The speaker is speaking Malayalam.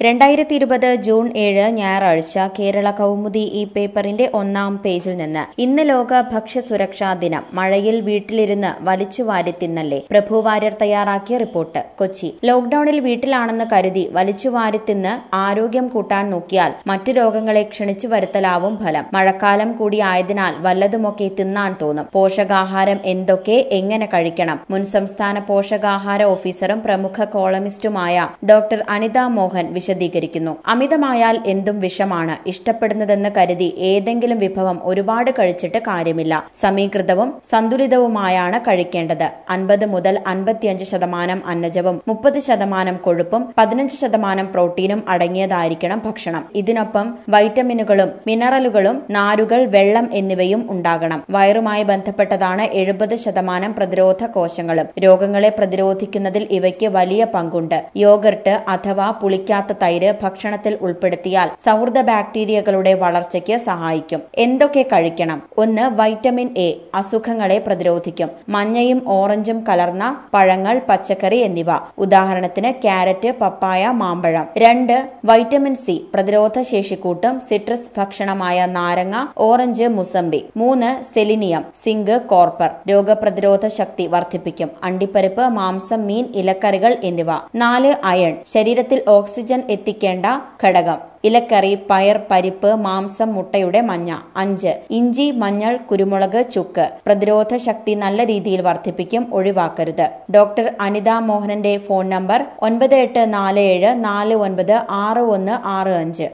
രണ്ടായിരത്തി ഇരുപത് ജൂൺ ഏഴ് ഞായറാഴ്ച കേരള കൗമുദി ഈ പേപ്പറിന്റെ ഒന്നാം പേജിൽ നിന്ന് ഇന്ന് ലോക ഭക്ഷ്യസുരക്ഷാ ദിനം മഴയിൽ വീട്ടിലിരുന്ന് വലിച്ചുവാരി തിന്നല്ലേ പ്രഭു വാര്യർ തയ്യാറാക്കിയ റിപ്പോർട്ട് കൊച്ചി ലോക്ഡൌണിൽ വീട്ടിലാണെന്ന് കരുതി വലിച്ചുവാരി തിന്ന് ആരോഗ്യം കൂട്ടാൻ നോക്കിയാൽ മറ്റു രോഗങ്ങളെ ക്ഷണിച്ചു വരുത്തലാവും ഫലം മഴക്കാലം കൂടി ആയതിനാൽ വല്ലതുമൊക്കെ തിന്നാൻ തോന്നും പോഷകാഹാരം എന്തൊക്കെ എങ്ങനെ കഴിക്കണം മുൻ സംസ്ഥാന പോഷകാഹാര ഓഫീസറും പ്രമുഖ കോളമിസ്റ്റുമായ ഡോക്ടർ അനിത മോഹൻ വിശദീകരിക്കുന്നു അമിതമായാൽ എന്തും വിഷമാണ് ഇഷ്ടപ്പെടുന്നതെന്ന് കരുതി ഏതെങ്കിലും വിഭവം ഒരുപാട് കഴിച്ചിട്ട് കാര്യമില്ല സമീകൃതവും സന്തുലിതവുമായാണ് കഴിക്കേണ്ടത് അൻപത് മുതൽ അൻപത്തിയഞ്ച് ശതമാനം അന്നജവും മുപ്പത് ശതമാനം കൊഴുപ്പും പതിനഞ്ച് ശതമാനം പ്രോട്ടീനും അടങ്ങിയതായിരിക്കണം ഭക്ഷണം ഇതിനൊപ്പം വൈറ്റമിനുകളും മിനറലുകളും നാരുകൾ വെള്ളം എന്നിവയും ഉണ്ടാകണം വയറുമായി ബന്ധപ്പെട്ടതാണ് എഴുപത് ശതമാനം പ്രതിരോധ കോശങ്ങളും രോഗങ്ങളെ പ്രതിരോധിക്കുന്നതിൽ ഇവയ്ക്ക് വലിയ പങ്കുണ്ട് യോഗർട്ട് അഥവാ പുളിക്കാത്ത തൈര് ഭക്ഷണത്തിൽ ഉൾപ്പെടുത്തിയാൽ സൗഹൃദ ബാക്ടീരിയകളുടെ വളർച്ചയ്ക്ക് സഹായിക്കും എന്തൊക്കെ കഴിക്കണം ഒന്ന് വൈറ്റമിൻ എ അസുഖങ്ങളെ പ്രതിരോധിക്കും മഞ്ഞയും ഓറഞ്ചും കലർന്ന പഴങ്ങൾ പച്ചക്കറി എന്നിവ ഉദാഹരണത്തിന് ക്യാരറ്റ് പപ്പായ മാമ്പഴം രണ്ട് വൈറ്റമിൻ സി പ്രതിരോധ ശേഷിക്കൂട്ടും സിട്രസ് ഭക്ഷണമായ നാരങ്ങ ഓറഞ്ച് മുസമ്പി മൂന്ന് സെലിനിയം സിങ്ക് കോർപ്പർ രോഗപ്രതിരോധ ശക്തി വർദ്ധിപ്പിക്കും അണ്ടിപ്പരിപ്പ് മാംസം മീൻ ഇലക്കറികൾ എന്നിവ നാല് അയൺ ശരീരത്തിൽ ഓക്സിജൻ എത്തിക്കേണ്ട ഘടകം ഇലക്കറി പയർ പരിപ്പ് മാംസം മുട്ടയുടെ മഞ്ഞ അഞ്ച് ഇഞ്ചി മഞ്ഞൾ കുരുമുളക് ചുക്ക് പ്രതിരോധ ശക്തി നല്ല രീതിയിൽ വർദ്ധിപ്പിക്കും ഒഴിവാക്കരുത് ഡോക്ടർ അനിത മോഹനന്റെ ഫോൺ നമ്പർ ഒൻപത് എട്ട് നാല് ഏഴ് നാല് ഒൻപത് ആറ് ഒന്ന് ആറ് അഞ്ച്